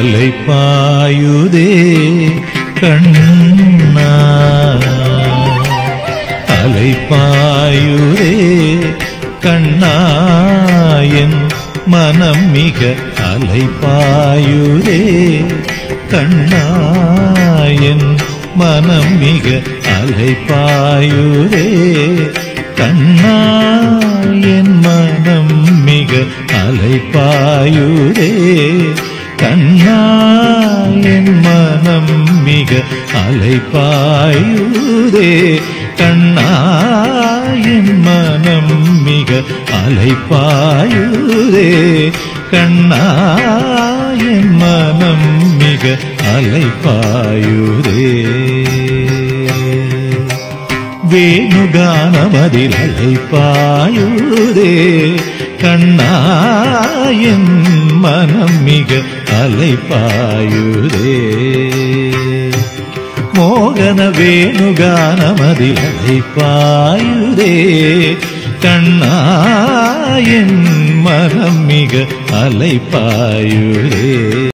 அலைப்பாயுதே கண்ணா அலைப்பாயுதே கண்ணாயன் மனம் மிக அலைப்பாயுதே கண்ணாயன் மனம் மிக அலைப்பாயுதே கண்ணாயன் மனம் மிக அலைப்பாயுதே கண்ணாயன் மனம் மிக அலைப்பாயுதே கண்ணாயன் மனம் மிக அலைப்பாயுதே கண்ணாயன் மனம் மிக அலைப்பாயுதே வேணுகானமதில் அலைப்பாயுதே கண்ணாயன் மனம் மிக அலைப்பாயுதே மோகன வேணுகானமதில் அலைப்பாயுதே கண்ணாயன் மனம் மிக அலைப்பாயுதே